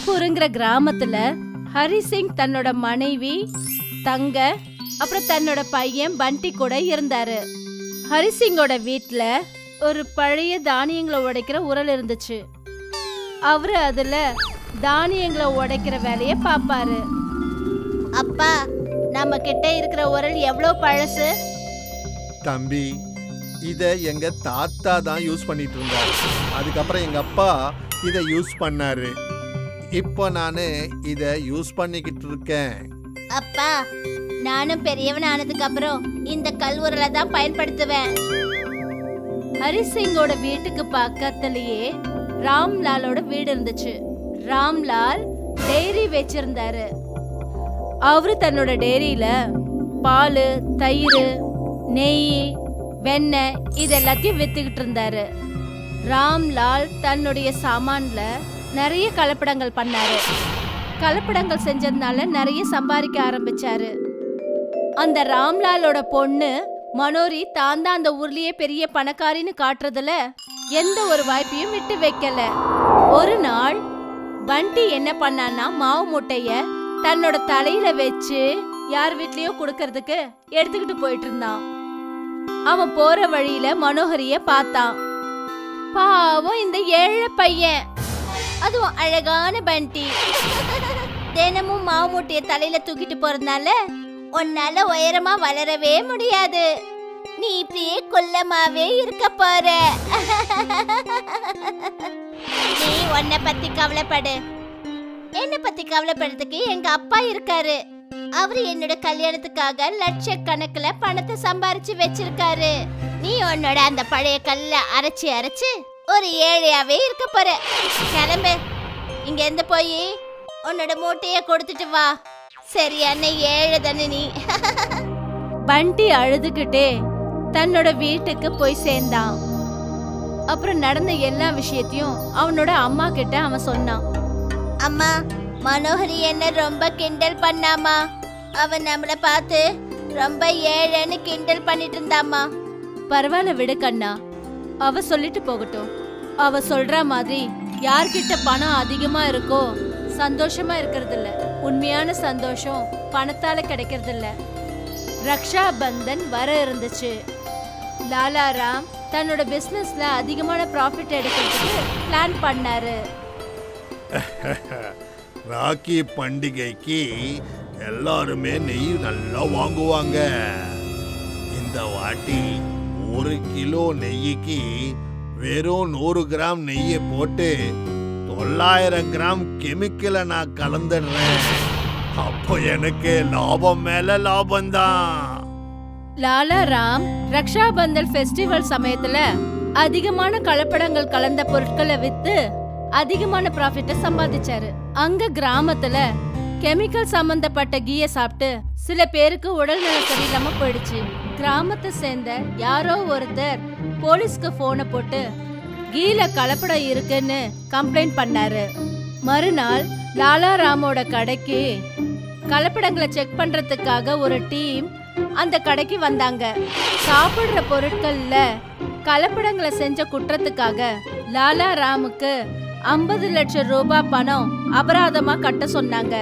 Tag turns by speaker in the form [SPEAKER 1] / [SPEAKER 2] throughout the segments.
[SPEAKER 1] பீம்பூருங்கிற கிராமத்துல ஹரி சிங் தன்னோட மனைவி தங்க அப்புறம் தன்னோட பையன் பண்டி கூட இருந்தாரு ஹரி சிங்கோட வீட்ல ஒரு பழைய தானியங்களை உடைக்கிற உரல் இருந்துச்சு அவரு அதுல தானியங்களை உடைக்கிற வேலைய பாப்பாரு அப்பா நம்ம கிட்ட இருக்கிற உரல் எவ்வளவு பழசு
[SPEAKER 2] தம்பி இதை எங்க தாத்தா தான் யூஸ் பண்ணிட்டு இருந்தாரு அதுக்கப்புறம் எங்க அப்பா இதை யூஸ் பண்ணாரு இப்போ நான் இதை யூஸ் பண்ணிக்கிட்டு இருக்கேன்
[SPEAKER 1] அப்பா நானும் பெரியவன் ஆனதுக்கு அப்புறம் இந்த கல் உரலை தான் பயன்படுத்துவேன் ஹரிசிங்கோட வீட்டுக்கு பக்கத்துலயே ராம்லாலோட வீடு இருந்துச்சு ராம்லால் டெய்ரி வச்சிருந்தாரு அவரு தன்னோட டெய்ரியில பால் தயிர் நெய் வெண்ணெய் இது எல்லாத்தையும் வித்துக்கிட்டு இருந்தாரு ராம்லால் தன்னுடைய சாமான்ல நிறைய கலப்படங்கள் பண்ணாரு கலப்படங்கள் செஞ்சதுனால நிறைய சம்பாதிக்க ஆரம்பிச்சாரு அந்த ராம்லாலோட பொண்ணு மனோரி தான் தான் அந்த ஊர்லயே பெரிய பணக்காரின்னு காட்டுறதுல எந்த ஒரு வாய்ப்பையும் விட்டு வைக்கல ஒரு நாள் பண்டி என்ன பண்ணான்னா மாவு மூட்டைய தன்னோட தலையில வச்சு யார் வீட்லயோ கொடுக்கறதுக்கு எடுத்துக்கிட்டு போயிட்டு இருந்தான் அவன் போற வழியில மனோகரிய பார்த்தான் பாவம் இந்த ஏழை பையன் அதுவும் அழகான பண்டி தினமும் மாவு மூட்டைய தலையில தூக்கிட்டு போறதுனால உன்னால உயரமா வளரவே முடியாது நீ இப்படியே குள்ளமாவே இருக்க போற நீ உன்னை பத்தி கவலைப்படு என்ன பத்தி கவலைப்படுறதுக்கு எங்க அப்பா இருக்காரு அவரு என்னோட கல்யாணத்துக்காக லட்சக்கணக்குல பணத்தை சம்பாரிச்சு வச்சிருக்காரு நீ உன்னோட அந்த பழைய கல்ல அரைச்சு அரைச்சு ஒரு ஏழையாவே இருக்க போற கிளம்பு இங்க இருந்து போய் உன்னோட மூட்டைய கொடுத்துட்டு வா சரியான ஏழை தானே நீ பண்டி அழுதுகிட்டே தன்னோட வீட்டுக்கு போய் சேர்ந்தான் அப்புறம் நடந்த எல்லா விஷயத்தையும் அவனோட அம்மா கிட்ட அவன் சொன்னான் அம்மா மனோகரி என்ன ரொம்ப கிண்டல் பண்ணாமா அவன் நம்மள பார்த்து ரொம்ப ஏழைன்னு கிண்டல் பண்ணிட்டு இருந்தாமா பரவாயில்ல விடு கண்ணா அவ சொல்லிட்டு போகட்டும் அவ சொல்ற மாதிரி யார்கிட்ட பணம் அதிகமா இருக்கோ சந்தோஷமா இருக்கிறது இல்ல உண்மையான சந்தோஷம் பணத்தால கிடைக்கிறது இல்ல ரக்ஷா பந்தன் வர இருந்துச்சு லாலாராம் தன்னோட பிசினஸ்ல அதிகமான ப்ராஃபிட் எடுக்கிறதுக்கு பிளான் பண்ணாரு
[SPEAKER 2] ராக்கி பண்டிகைக்கு எல்லாருமே நெய் நல்லா வாங்குவாங்க இந்த வாட்டி ஒரு கிலோ நெய்யிக்கு வெறும் நூறு கிராம் நெய்யை போட்டு தொள்ளாயிரம் கிராம் கெமிக்கலை நான் கலந்துடுறேன் அப்போ எனக்கு லாபம் மேல லாபம்தான்
[SPEAKER 1] லாலாராம் ரக்ஷா பந்தல் ஃபெஸ்டிவல் சமயத்துல அதிகமான கலப்படங்கள் கலந்த பொருட்களை வித்து அதிகமான ப்ராஃபிட்ட சம்பாதிச்சாரு அங்க கிராமத்துல கெமிக்கல் சம்பந்தப்பட்ட கீய சாப்பிட்டு சில பேருக்கு உடல்நலம் சரியில்லாம போயிடுச்சு கிராமத்தை சேர்ந்த யாரோ ஒருத்தர் போலீஸ்க்கு போனை போட்டு கீல கலப்படம் இருக்குன்னு கம்ப்ளைண்ட் பண்ணாரு மறுநாள் லாலாராமோட கடைக்கு கலப்படங்களை செக் பண்றதுக்காக ஒரு டீம் அந்த கடைக்கு வந்தாங்க சாப்பிடுற பொருட்கள்ல கலப்படங்களை செஞ்ச குற்றத்துக்காக லாலா ராமுக்கு ஐம்பது லட்சம் ரூபாய் பணம் அபராதமா கட்ட சொன்னாங்க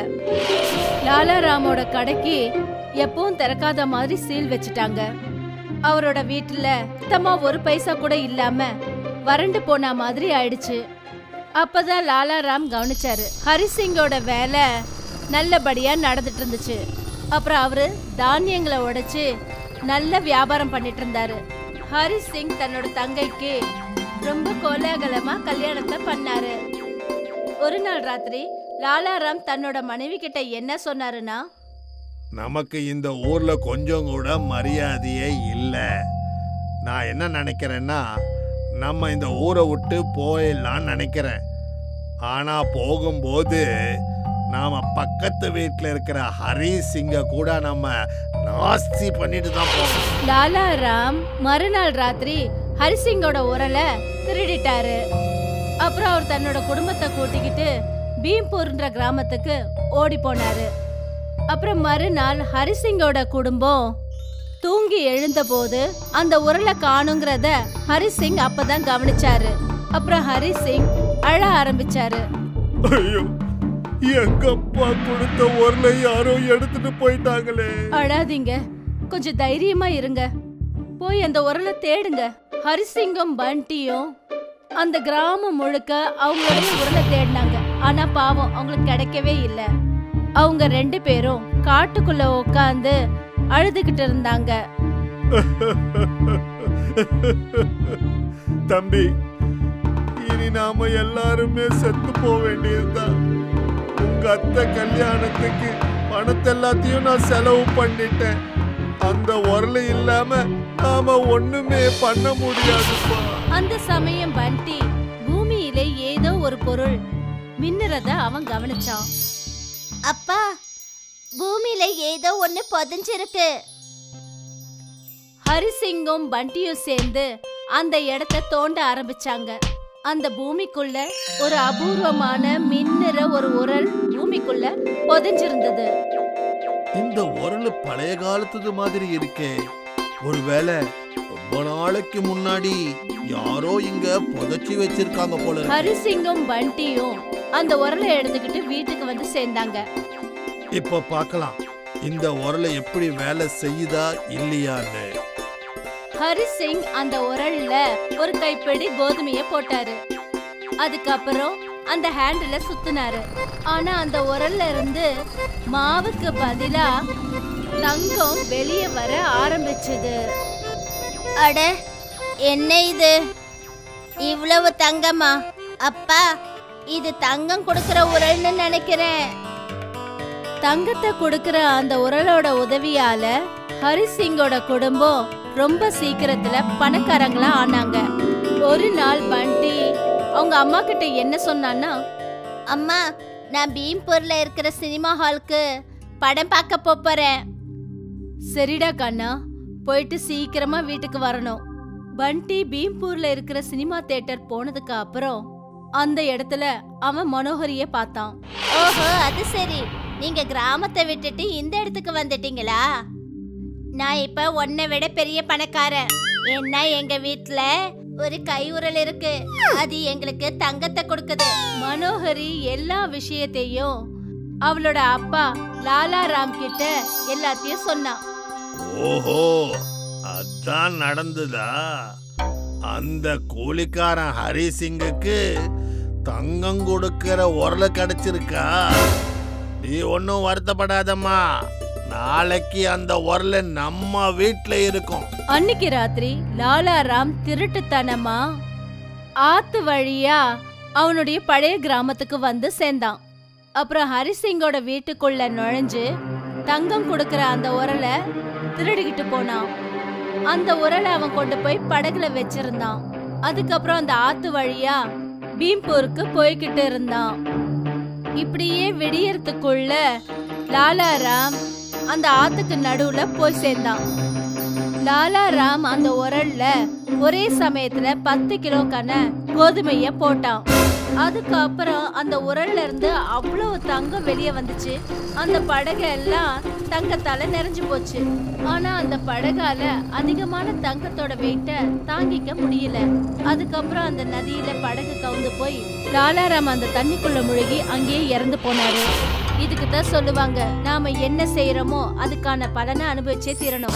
[SPEAKER 1] லாலா ராமோட கடைக்கு எப்பவும் திறக்காத மாதிரி சீல் வச்சுட்டாங்க அவரோட வீட்டுல சுத்தமா ஒரு பைசா கூட இல்லாம வறண்டு போன மாதிரி ஆயிடுச்சு அப்பதான் லாலாராம் கவனிச்சாரு ஹரிசிங்கோட வேலை நல்லபடியா நடந்துட்டு இருந்துச்சு அப்புறம் அவரு தானியங்களை உடைச்சு நல்ல வியாபாரம் பண்ணிட்டு இருந்தாரு ஹரி சிங் தன்னோட தங்கைக்கு ரொம்ப கோலாகலமா கல்யாணத்தை பண்ணாரு ஒரு நாள் ராத்திரி லாலாராம் தன்னோட மனைவி கிட்ட என்ன சொன்னாருன்னா
[SPEAKER 2] நமக்கு இந்த ஊர்ல கொஞ்சம் கூட மரியாதையே இல்லை நான் என்ன நினைக்கிறேன்னா நம்ம இந்த ஊரை விட்டு போயிடலாம்னு நினைக்கிறேன் ஆனா போகும்போது நாம பக்கத்து வீட்டில் இருக்கிற ஹரி சிங்க கூட நம்ம நாஸ்தி பண்ணிட்டு தான் போகணும்
[SPEAKER 1] லாலாராம் மறுநாள் ராத்திரி ஹரிசிங்கோட உரலை திருடிட்டாரு அப்புறம் அவர் தன்னோட குடும்பத்தை கூட்டிக்கிட்டு பீம்பூர்ன்ற கிராமத்துக்கு ஓடி போனாரு அப்புறம் மறுநாள் ஹரிசிங்கோட குடும்பம் தூங்கி எழுந்தபோது அந்த உரலை காணுங்கிறத ஹரிசிங் அப்பதான் கவனிச்சாரு அப்புறம் ஹரிசிங் அழ ஆரம்பிச்சாரு
[SPEAKER 2] ஐயோ எங்க அப்பா கொடுத்த உரலை யாரோ எடுத்துட்டு போயிட்டாங்களே
[SPEAKER 1] அழாதீங்க கொஞ்சம் தைரியமா இருங்க போய் அந்த உரலை தேடுங்க ஹரிசிங்கம் பண்டியும் அந்த கிராமம் முழுக்க அவங்களுடைய உரலை தேடினாங்க ஆனா பாவம் அவங்களுக்கு கிடைக்கவே இல்லை அவங்க ரெண்டு பேரும் காட்டுக்குள்ள உட்காந்து அழுதுகிட்டு இருந்தாங்க
[SPEAKER 2] தம்பி இனி நாம எல்லாருமே செத்து போக வேண்டியதுதான் உங்க அத்தை கல்யாணத்துக்கு பணத்தை எல்லாத்தையும் நான் செலவு பண்ணிட்டேன் அந்த உரல் இல்லாம நாம ஒண்ணுமே பண்ண முடியாதுப்பா
[SPEAKER 1] அந்த சமயம் பண்டி பூமியிலே ஏதோ ஒரு பொருள் மின்னுறத அவன் கவனிச்சான்
[SPEAKER 3] அப்பா பூமியில ஏதோ ஒண்ணு புதைஞ்சிருக்கு
[SPEAKER 1] ஹரிசிங்கும் பண்டியும் சேர்ந்து அந்த இடத்த தோண்ட ஆரம்பிச்சாங்க அந்த பூமிக்குள்ள ஒரு அபூர்வமான மின்னுற ஒரு உரல் பூமிக்குள்ள புதைஞ்சிருந்தது
[SPEAKER 2] இந்த உரல் பழைய காலத்துது மாதிரி இருக்கே ஒருவேளை ரொம்ப நாளைக்கு முன்னாடி யாரோ இங்க புதைச்சி வச்சிருக்காங்க போல இருக்கு.
[SPEAKER 1] ஹரிசிங்கும் பண்டியும் அந்த உரலை எடுத்துக்கிட்டு வீட்டுக்கு வந்து சேர்ந்தாங்க
[SPEAKER 2] இப்ப பார்க்கலாம் இந்த உரலை எப்படி வேலை செய்யுதா இல்லையான்னு
[SPEAKER 1] ஹரிசிங் அந்த உரல்ல ஒரு கைப்பிடி கோதுமைய போட்டாரு அதுக்கப்புறம் அந்த ஹேண்டில சுத்தினாரு ஆனா அந்த உரல்ல இருந்து மாவுக்கு பதிலா தங்கம் வெளியே வர ஆரம்பிச்சது
[SPEAKER 3] அட என்ன இது இவ்வளவு தங்கமா அப்பா இது தங்கம் கொடுக்கிற உரல்னு நினைக்கிறேன்
[SPEAKER 1] தங்கத்தை கொடுக்கிற அந்த உரலோட உதவியால ஹரிசிங்கோட குடும்பம் ரொம்ப சீக்கிரத்துல பணக்காரங்களா ஆனாங்க ஒரு நாள் பண்டி அவங்க அம்மா கிட்ட என்ன சொன்னான்னா
[SPEAKER 3] அம்மா நான் பீம்பூர்ல இருக்கிற சினிமா ஹாலுக்கு படம் பார்க்க போப் போறேன்
[SPEAKER 1] சரிடா கண்ணா போயிட்டு சீக்கிரமா வீட்டுக்கு வரணும் பண்டி பீம்பூர்ல இருக்கிற சினிமா தியேட்டர் போனதுக்கு அப்புறம் அந்த இடத்துல அவன் மனோகரிய பார்த்தான்
[SPEAKER 3] ஓஹோ அது சரி நீங்க கிராமத்தை விட்டுட்டு இந்த இடத்துக்கு வந்துட்டீங்களா நான் இப்ப உன்னை விட பெரிய பணக்காரன் ஏன்னா எங்க வீட்ல ஒரு கை உரல் இருக்கு அது எங்களுக்கு தங்கத்தை கொடுக்குது
[SPEAKER 1] மனோகரி எல்லா விஷயத்தையும் அவளோட அப்பா லாலா ராம் கிட்ட எல்லாத்தையும் சொன்னான்
[SPEAKER 2] ஓஹோ அதான் நடந்ததா அந்த கூலிக்காரன் ஹரி சிங்குக்கு தங்கம் கொடுக்கிற உரல கிடைச்சிருக்கா நீ ஒன்றும் வருத்தப்படாதம்மா நாளைக்கு அந்த உரல நம்ம வீட்ல இருக்கும்
[SPEAKER 1] அன்னைக்கு ராத்திரி லாலா ராம் திருட்டுத்தனமா ஆத்து வழியா அவனுடைய பழைய கிராமத்துக்கு வந்து சேர்ந்தான் அப்புறம் ஹரிசிங்கோட வீட்டுக்குள்ள நுழைஞ்சு தங்கம் கொடுக்கிற அந்த உரலை திருடிக்கிட்டு போனான் அந்த உரலை அவன் கொண்டு போய் படகுல வச்சிருந்தான் அதுக்கப்புறம் அந்த ஆத்து வழியா பீம்பூருக்கு போய்கிட்டு இருந்தான் இப்படியே விடியறதுக்குள்ள லாலாராம் அந்த ஆத்துக்கு நடுவுல போய் சேர்ந்தான் லாலாராம் அந்த உரல்ல ஒரே சமயத்துல பத்து கிலோக்கான கோதுமைய போட்டான் அதுக்கப்புறம் அந்த உரல்ல இருந்து அவ்வளவு தங்கம் வெளியே வந்துச்சு அந்த படகு எல்லாம் தங்கத்தால நிறைஞ்சு போச்சு ஆனா அந்த படகால அதிகமான தங்கத்தோட வெயிட்ட தாங்கிக்க முடியல அதுக்கப்புறம் அந்த நதியில படகு கவுந்து போய் லாலாராம் அந்த தண்ணிக்குள்ள முழுகி அங்கேயே இறந்து போனாரு இதுக்கு தான் சொல்லுவாங்க நாம என்ன செய்யறோமோ அதுக்கான பலனை அனுபவிச்சே தீரணும்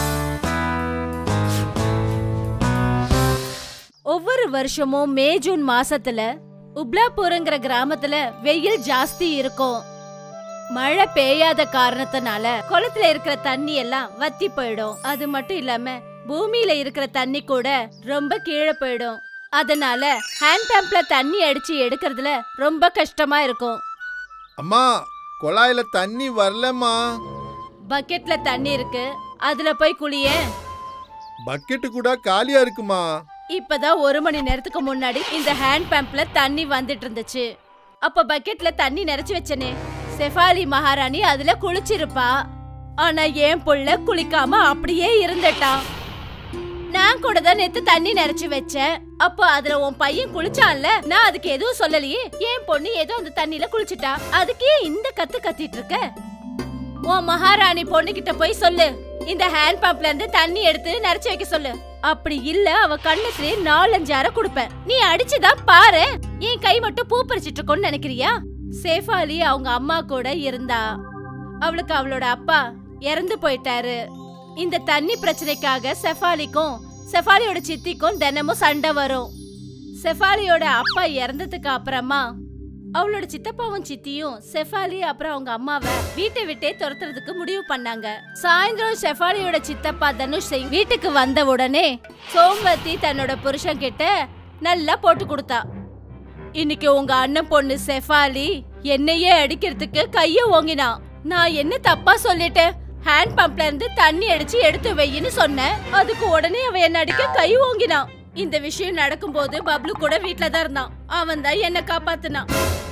[SPEAKER 1] ஒவ்வொரு வருஷமும் மே ஜூன் மாசத்துல உப்லாபூருங்கிற கிராமத்துல வெயில் ஜாஸ்தி இருக்கும் மழை பெய்யாத காரணத்தினால குளத்துல இருக்கிற தண்ணி எல்லாம் வத்தி போயிடும் அது மட்டும் இல்லாம பூமியில இருக்கிற தண்ணி கூட ரொம்ப கீழே போயிடும் அதனால ஹேண்ட் பம்ப்ல தண்ணி அடிச்சு எடுக்கிறதுல ரொம்ப கஷ்டமா இருக்கும்
[SPEAKER 2] அம்மா குழாயில தண்ணி வரலம்மா
[SPEAKER 1] பக்கெட்ல தண்ணி இருக்கு அதுல போய் குளியேன்
[SPEAKER 2] பக்கெட்டு கூட காலியா இருக்குமா
[SPEAKER 1] இப்பதான் ஒரு மணி நேரத்துக்கு முன்னாடி இந்த ஹேண்ட் பம்ப்ல தண்ணி வந்துட்டு இருந்துச்சு அப்ப பக்கெட்ல தண்ணி நிறைச்சு வச்சனே செஃபாலி மகாராணி அதுல குளிச்சிருப்பா ஆனா என் புள்ள குளிக்காம அப்படியே இருந்துட்டான் நான் கூட தான் நேத்து தண்ணி நிறைச்சு வச்சேன் அப்போ அதுல உன் பையன் குளிச்சான்ல நான் அதுக்கு எதுவும் சொல்லலையே என் பொண்ணு ஏதோ அந்த தண்ணில குளிச்சிட்டா அதுக்கு ஏன் இந்த கத்து கத்திட்டு இருக்க உன் மகாராணி பொண்ணு கிட்ட போய் சொல்லு இந்த ஹேண்ட் பம்ப்ல இருந்து தண்ணி எடுத்து நிறைச்சு வைக்க சொல்லு அப்படி இல்ல அவ கண்ணத்துல நாலஞ்சு அரை கொடுப்பேன் நீ அடிச்சுதான் பாரு என் கை மட்டும் பூ பறிச்சிட்டு இருக்கோன்னு நினைக்கிறியா சேஃபாலி அவங்க அம்மா கூட இருந்தா அவளுக்கு அவளோட அப்பா இறந்து போயிட்டாரு இந்த தண்ணி பிரச்சனைக்காக செஃபாலிக்கும் செஃபாலியோட சித்திக்கும் தினமும் சண்டை வரும் செஃபாலியோட அப்பா இறந்ததுக்கு அப்புறமா அவளோட சித்தப்பாவும் சித்தியும் செஃபாலி அப்புறம் அவங்க அம்மாவை வீட்டை விட்டே துரத்துறதுக்கு முடிவு பண்ணாங்க சாயந்தரம் செஃபாலியோட சித்தப்பா தனுஷ் சிங் வீட்டுக்கு வந்த உடனே சோமவதி தன்னோட புருஷன் கிட்ட நல்லா போட்டு கொடுத்தா இன்னைக்கு உங்க அண்ணன் பொண்ணு செஃபாலி என்னையே அடிக்கிறதுக்கு கைய ஓங்கினான் நான் என்ன தப்பா சொல்லிட்டேன் ஹேண்ட் பம்ப்ல இருந்து தண்ணி அடிச்சு எடுத்து வையின்னு சொன்னேன் அதுக்கு உடனே அவன் என்ன அடிக்க கை ஓங்கினான் இந்த விஷயம் நடக்கும்போது பப்ளு கூட வீட்ல தான் இருந்தான் அவன் தான் என்ன காப்பாத்துனான்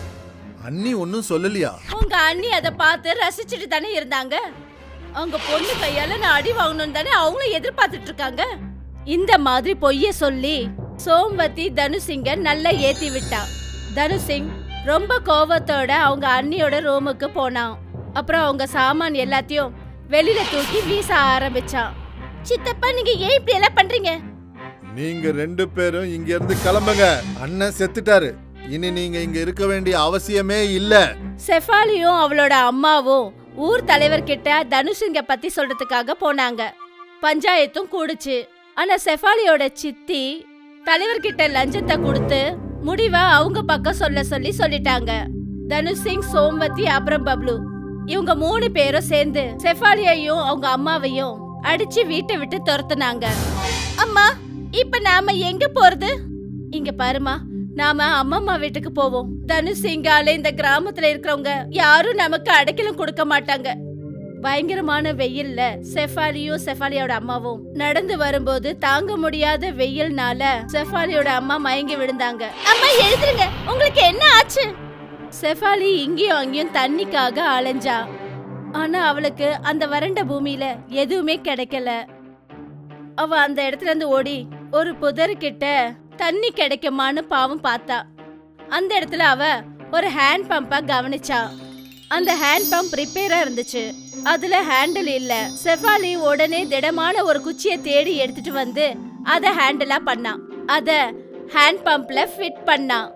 [SPEAKER 4] அண்ணி ஒன்னும் சொல்லலையா
[SPEAKER 1] உங்க அண்ணி அதை பார்த்து ரசிச்சுட்டு தானே இருந்தாங்க அவங்க பொண்ணு கையால நான் அடி வாங்கணும் தானே அவங்களும் எதிர்பார்த்துட்டு இருக்காங்க இந்த மாதிரி பொய்ய சொல்லி சோம்வதி தனுசிங்க நல்லா ஏத்தி விட்டா தனுசிங் ரொம்ப கோவத்தோட அவங்க அண்ணியோட ரூமுக்கு போனான் அப்புறம் அவங்க சாமான் எல்லாத்தையும் வெளியில தூக்கி வீச ஆரம்பிச்சான் சித்தப்பா நீங்க ஏன் இப்படி எல்லாம் பண்றீங்க
[SPEAKER 4] நீங்க ரெண்டு பேரும் இங்க இருந்து கிளம்புங்க அண்ணன் செத்துட்டாரு இனி நீங்க இங்க இருக்க வேண்டிய அவசியமே இல்ல
[SPEAKER 1] செஃபாலியும் அவளோட அம்மாவும் ஊர் தலைவர்கிட்ட தனுஷிங்க பத்தி சொல்றதுக்காக போனாங்க பஞ்சாயத்தும் கூடுச்சு ஆனா செஃபாலியோட சித்தி தலைவர்கிட்ட லஞ்சத்தை கொடுத்து முடிவை அவங்க பக்கம் சொல்ல சொல்லி சொல்லிட்டாங்க தனுஷ் சிங் சோம்வதி அப்புறம் பப்ளு இவங்க மூணு பேரும் சேர்ந்து செஃபாலியையும் அவங்க அம்மாவையும் அடிச்சு வீட்டை விட்டு துரத்துனாங்க அம்மா இப்ப நாம எங்க போறது இங்க பாருமா நாம அம்மம்மா வீட்டுக்கு போவோம் தனுஷ் சிங்கால இந்த கிராமத்துல இருக்கிறவங்க யாரும் நமக்கு அடைக்கலம் கொடுக்க மாட்டாங்க பயங்கரமான வெயில்ல செஃபாலியும் செஃபாலியோட அம்மாவும் நடந்து வரும்போது தாங்க முடியாத வெயில்னால செஃபாலியோட அம்மா மயங்கி விழுந்தாங்க அம்மா எழுதுருங்க உங்களுக்கு என்ன ஆச்சு செஃபாலி இங்கேயும் அங்கேயும் தண்ணிக்காக அலைஞ்சா ஆனா அவளுக்கு அந்த வறண்ட பூமியில எதுவுமே கிடைக்கல அவ அந்த இடத்துல இருந்து ஓடி ஒரு புதர் கிட்ட தண்ணி கிடைக்குமான்னு பாவம் பார்த்தா அந்த இடத்துல அவ ஒரு ஹேண்ட் பம்பை கவனிச்சா அந்த ஹேண்ட் பம்ப் ரிப்பேரா இருந்துச்சு அதுல ஹேண்டில் இல்ல செஃபாலி உடனே திடமான ஒரு குச்சியை தேடி எடுத்துட்டு வந்து அத ஹேண்டிலா பண்ணான் அத ஹேண்ட் பம்ப்ல ஃபிட் பண்ணான்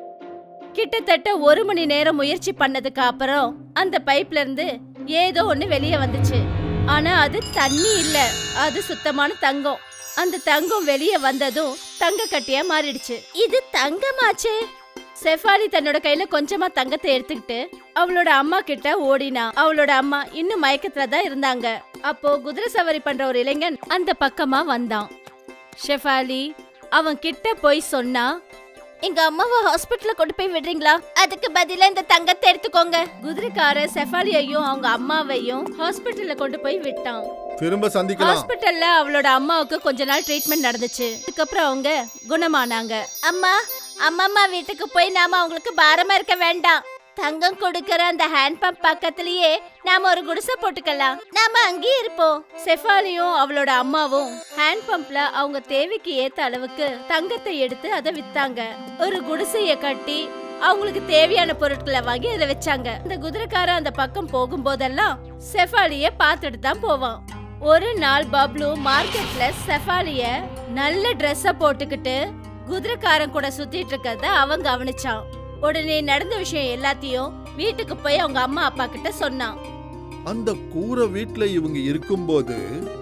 [SPEAKER 1] கிட்டத்தட்ட ஒரு மணி நேரம் முயற்சி பண்ணதுக்கு அப்புறம் அந்த பைப்ல இருந்து ஏதோ ஒண்ணு வெளியே வந்துச்சு ஆனா அது தண்ணி இல்ல அது சுத்தமான தங்கம் அந்த தங்கம் வெளியே வந்ததும் தங்க கட்டியா மாறிடுச்சு இது தங்கமாச்சே செஃபாலி தன்னோட கையில கொஞ்சமா தங்கத்தை எடுத்துக்கிட்டு அவளோட அம்மா கிட்ட ஓடினா அவளோட அம்மா இன்னும் மயக்கத்துல தான் இருந்தாங்க அப்போ குதிரை சவாரி பண்ற ஒரு இளைஞன் அந்த பக்கமா வந்தான் ஷெஃபாலி அவன் கிட்ட போய் சொன்னா எங்க அம்மாவை ஹாஸ்பிட்டல்ல கொண்டு போய் விடுறீங்களா அதுக்கு பதிலா இந்த தங்கத்தை எடுத்துக்கோங்க குதிரைக்கார செஃபாலியையும் அவங்க அம்மாவையும் ஹாஸ்பிட்டல்ல கொண்டு போய் விட்டான்
[SPEAKER 4] திரும்ப சந்திக்கலாம்
[SPEAKER 1] ஹாஸ்பிட்டல்ல அவளோட அம்மாவுக்கு கொஞ்ச நாள் ட்ரீட்மெண்ட் நடந்துச்சு அதுக்கப்புறம் அவங்க குணமானாங்க அம்மா அம்மம்மா வீட்டுக்கு போய் நாம அவங்களுக்கு பாரமா இருக்க வேண்டாம் தங்கம் கொடுக்கற அந்த ஹேண்ட் பம்ப் பக்கத்திலேயே நாம ஒரு குடிசை போட்டுக்கலாம் நாம அங்கேயே இருப்போம் செஃபாலியும் அவளோட அம்மாவும் ஹேண்ட் பம்ப்ல அவங்க தேவைக்கு ஏத்த அளவுக்கு தங்கத்தை எடுத்து அதை வித்தாங்க ஒரு குடிசைய கட்டி அவங்களுக்கு தேவையான பொருட்களை வாங்கி அதுல வச்சாங்க இந்த குதிரைக்காரன் அந்த பக்கம் போகும்போதெல்லாம் செஃபாலிய பார்த்துட்டு தான் போவான் ஒரு நாள் பப்ளு மார்க்கெட்ல செஃபாலிய நல்ல ட்ரெஸ்ஸ போட்டுக்கிட்டு குதிரைக்காரன் கூட சுத்திட்டு இருக்கறத அவன் கவனிச்சான் உடனே நடந்த விஷயம் எல்லாத்தையும் வீட்டுக்கு போய் அவங்க அம்மா அப்பா கிட்ட சொன்னான்
[SPEAKER 4] அந்த கூரை வீட்ல இவங்க இருக்கும்போது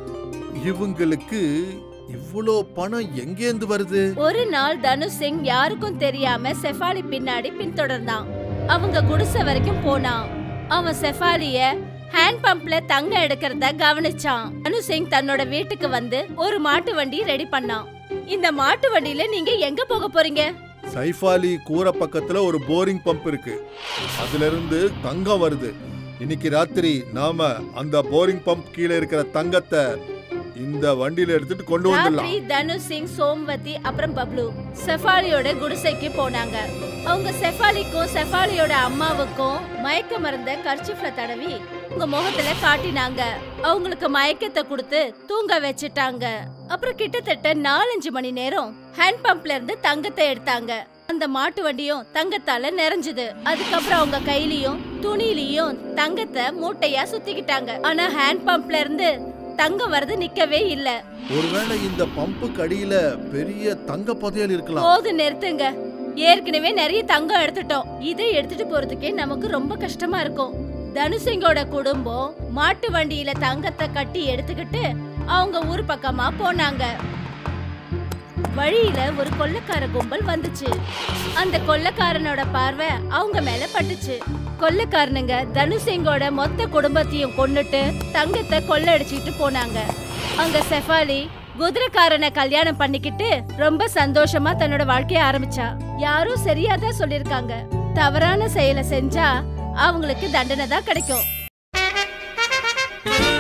[SPEAKER 4] இவங்களுக்கு இவ்வளோ பணம் எங்கேந்து வருது
[SPEAKER 1] ஒரு நாள் தனுஷ் சிங் யாருக்கும் தெரியாம செஃபாலி பின்னாடி பின்தொடர்ந்தான் அவங்க குடிசை வரைக்கும் போனான் அவன் செஃபாலிய ஹேண்ட் பம்ப்ல தங்க எடுக்கிறத கவனிச்சான் தனுஷ் சிங் தன்னோட வீட்டுக்கு வந்து ஒரு மாட்டு வண்டி ரெடி பண்ணான் இந்த மாட்டு வண்டியில நீங்க எங்க போக போறீங்க
[SPEAKER 4] சைஃபாலி கூரை பக்கத்துல ஒரு போரிங் பம்ப் இருக்கு அதுல இருந்து தங்கம் வருது இன்னைக்கு ராத்திரி நாம அந்த போரிங் பம்ப் கீழே இருக்கிற தங்கத்தை இந்த வண்டியில எடுத்துட்டு கொண்டு வந்துடலாம்
[SPEAKER 1] ராத்திரி தனுஷ் சிங் சோம்வதி அப்புறம் பப்ளு செஃபாலியோட குடிசைக்கு போனாங்க அவங்க செஃபாலிக்கும் செஃபாலியோட அம்மாவுக்கும் மயக்க மருந்த கர்ச்சிஃப்ல தடவி உங்க முகத்துல காட்டினாங்க அவங்களுக்கு மயக்கத்தை கொடுத்து தூங்க வச்சிட்டாங்க அப்புறம் கிட்டத்தட்ட நாலஞ்சு மணி நேரம் ஹேண்ட் பம்ப்ல இருந்து தங்கத்தை எடுத்தாங்க அந்த மாட்டு வண்டியும் தங்கத்தால நிறைஞ்சது அதுக்கப்புறம் அவங்க கையிலயும் துணியிலயும் தங்கத்தை மூட்டையா சுத்திக்கிட்டாங்க ஆனா ஹேண்ட் பம்ப்ல இருந்து தங்கம் வரது நிக்கவே இல்ல
[SPEAKER 4] ஒருவேளை இந்த பம்புக்கு அடியில பெரிய தங்க புதையல் இருக்கலாம்
[SPEAKER 1] போது நிறுத்துங்க ஏற்கனவே நிறைய தங்கம் எடுத்துட்டோம் இதை எடுத்துட்டு போறதுக்கே நமக்கு ரொம்ப கஷ்டமா இருக்கும் தனுசிங்கோட குடும்பம் மாட்டு வண்டியில தங்கத்தை கட்டி எடுத்துக்கிட்டு அவங்க ஊர் பக்கமா போனாங்க வழியில ஒரு கொள்ளைக்கார கும்பல் வந்துச்சு அந்த கொள்ளைக்காரனோட பார்வை அவங்க மேல பட்டுச்சு கொள்ளைக்காரனுங்க தனுசிங்கோட மொத்த குடும்பத்தையும் கொன்னுட்டு தங்கத்தை கொள்ளடிச்சிட்டு போனாங்க அங்க செஃபாலி குதிரைக்காரனை கல்யாணம் பண்ணிக்கிட்டு ரொம்ப சந்தோஷமா தன்னோட வாழ்க்கைய ஆரம்பிச்சா யாரும் சரியாதான் சொல்லிருக்காங்க தவறான செயலை செஞ்சா அவங்களுக்கு தண்டனை தான் கிடைக்கும்